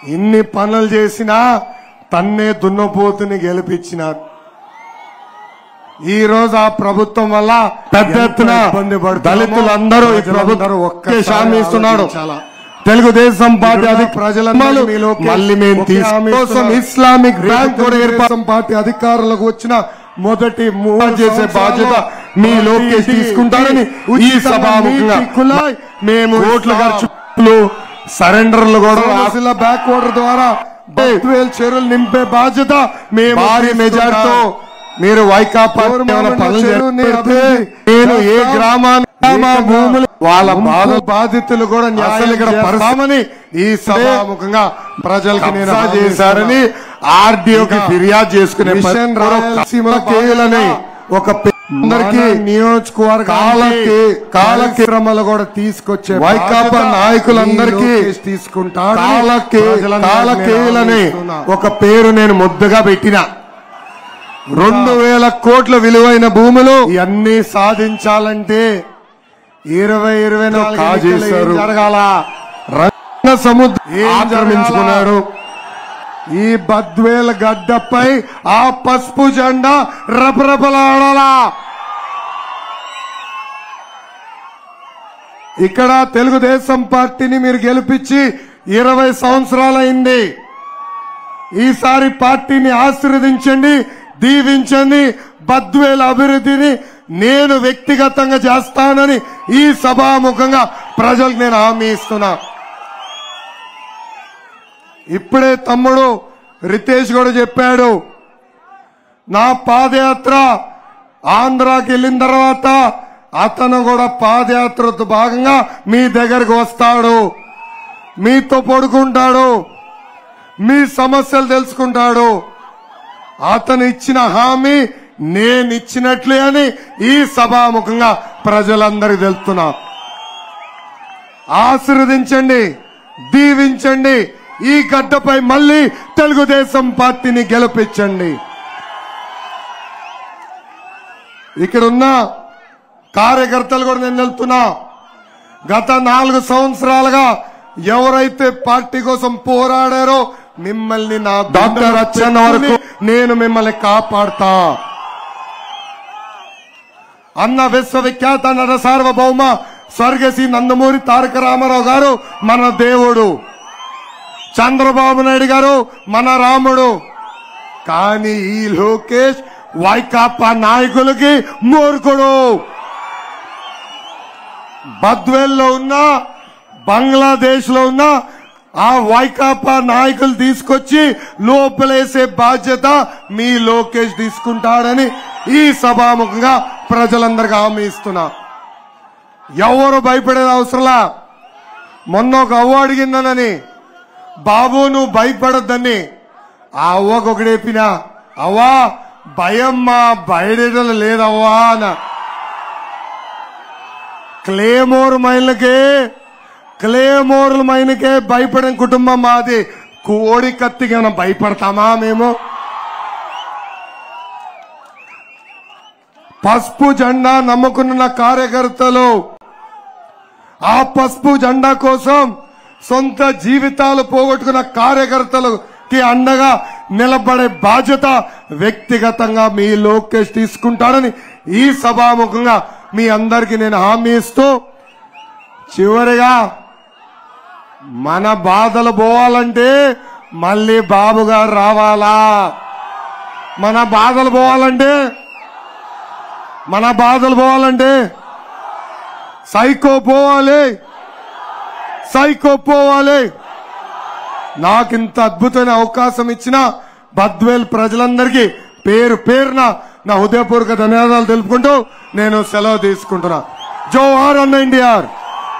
ఇన్ని పనులు చేసినా తన్నే దున్నపోతుని గెలిపించినారు ఈ రోజు ఆ ప్రభుత్వం వల్ల పెద్ద ఎత్తున ఇబ్బంది పడుతున్నామో దళితులందరూ ఈ ప్రజలందరూ ప్రభుత్వం ఒక్కసారి హామీస్తున్నాడు ఆలోచించాలా. తెలుగుదేశం పార్టీ ఇక్కడ అధిక ప్రజలందరూ మీలోకి మళ్ళీ మేము ఒకే హామీ కోసం ఇస్తున్నారు. ఇస్లామిక్ రేపు బ్యాంక్ కూడా ఏర్పాటు తెలుగుదేశం పార్టీ అధికారులకు వచ్చిన మొదటి మూడు చేసే బాధ్యత మీ లోకేష్ తీసుకుంటారని ఈ సభాముఖంగా కులాయ్ మేము కోట్ల ఇస్తాం. ఖర్చులు సరెండర్లు కూడా కోనసీమ బ్యాక్ వాటర్ ద్వారా బద్వేల్ చెరువులు నింపే బాధ్యత మేము భారీ మెజార్టీతో మీరు వైకాపా ఏమైనా పనులు చెరువుని చేస్తే అభివృద్ధి నేను ఏ చేస్తాం. గ్రామాన్ని మా భూములు వాళ్ళ బాధ ముంపు బాధితులు కూడా అసలు న్యాయం ఇక్కడ చేస్తామని ఈ సభాముఖంగా ప్రజలకు నేను కబ్జా హామీ చేశారని ఇస్తున్నా. ఆర్డీఓకి ఇంకా ఫిర్యాదు చేసుకునే మిషన్ రాయలసీమలో కేయులని ఒక అందరికి మన నియోజకవర్గాలకి కాలక్రమాలు కూడా తీసుకొచ్చే వైకాపా బాధ్యత నాయకులందరికీ ఈ లోకేష్ తీసుకుంటాడు కాలకే కాలకేయులని ఒక ఒక పేరు నేను ముద్దగా పెట్టిన రెండు వేల కోట్ల విలువైన భూములు ఇవన్నీ సాధించాలంటే ఇరవై ఇరవై నాలుగు కా ఎన్నికలు ఏం చేశారు. జరగాల రంగ సముద్రం ఏం ఆక్రమించుకున్నాడు ఈ బద్వేల్ గడ్డపై ఆ పసుపు జెండా రపరపలాడాలా ఇక్కడ తెలుగుదేశం పార్టీని మీరు గెలిపించి ఇరవై సంవత్సరాలైంది ఈసారి పార్టీని ఆశీర్వదించండి దీవించండి బద్వేల అభివృద్ధిని నేను వ్యక్తిగతంగా చేస్తానని ఈ సభాముఖంగా ప్రజలకు నేను హామీ ఇస్తున్నా ఇప్పుడే తమ్ముడు రితేష్ కూడా చెప్పాడు నా పాదయాత్ర ఆంధ్రాకి వెళ్ళిన తర్వాత అతను కూడా పాదయాత్రతో భాగంగా మీ దగ్గరకు వస్తాడు మీతో పడుకుంటాడు మీ సమస్యలు తెలుసుకుంటాడు అతను ఇచ్చిన హామీ నేను ఇచ్చినట్లే అని ఈ సభాముఖంగా ప్రజలందరికీ తెలుస్తున్నా ఆశీర్వదించండి దీవించండి ఈ గడ్డపై మళ్ళీ తెలుగుదేశం పార్టీని గెలిపించండి ఇక్కడ ఉన్న కార్యకర్తలు కూడా నేను వెళ్తున్నా గత నాలుగు సంవత్సరాలుగా ఎవరైతే పార్టీ కోసం పోరాడారో మిమ్మల్ని నా డాక్టర్ అచ్చెన్న వరకు నేను మిమ్మల్ని కాపాడుతా అన్న విశ్వవిఖ్యాత నట సార్వభౌమ స్వర్గశ్రీ నందమూరి తారక రామారావు గారు మన దేవుడు చంద్రబాబు నాయుడు గారు మన రాముడు కానీ ఈ లోకేష్ వైకాపా నాయకులకి మూర్ఖుడు బద్వేల్లో ఉన్న బంగ్లాదేశ్ లో ఉన్న ఆ వైకాపా నాయకులు తీసుకొచ్చి లోపలేసే బాధ్యత మీ లోకేష్ తీసుకుంటాడని ఈ సభాముఖంగా ప్రజలందరికీ హామీ ఇస్తున్నా ఎవరు భయపడేది అవసరంలా మొన్న ఒక అవ్వ అడిగిందనని బాబు నువ్వు భయపడొద్దని ఆ అవ్వకు ఒకడేపినా అవ్వా భయం మా బయటం లేదవ్వా అన్న క్లేమోర్ మైన్లకే క్లేమోర్ మైన్కే భయపడిన కుటుంబం మాది కోడి కత్తికి ఏమైనా భయపడతామా మేము పసుపు జెండా నమ్ముకున్న కార్యకర్తలు ఆ పసుపు జెండా కోసం సొంత జీవితాలు పోగొట్టుకున్న కార్యకర్తలకి అండగా నిలబడే బాధ్యత వ్యక్తిగతంగా మీ లోకేష్ తీసుకుంటాడని ఈ సభాముఖంగా మీ అందరికీ నేను హామీ ఇస్తూ చివరిగా మన బాధలు పోవాలంటే మళ్ళీ బాబు గారు రావాలా మన బాధలు పోవాలంటే మన బాధలు పోవాలంటే సైకో పోవాలి సైకో పోవాలి నాకింత అద్భుతమైన అవకాశం ఇచ్చిన బద్వేల్ ప్రజలందరికీ పేరు పేరున నా హృదయపూర్వక ధన్యవాదాలు తెలుపుకుంటూ నేను సెలవు తీసుకుంటున్నా జోహార్ అన్న ఎన్టీఆర్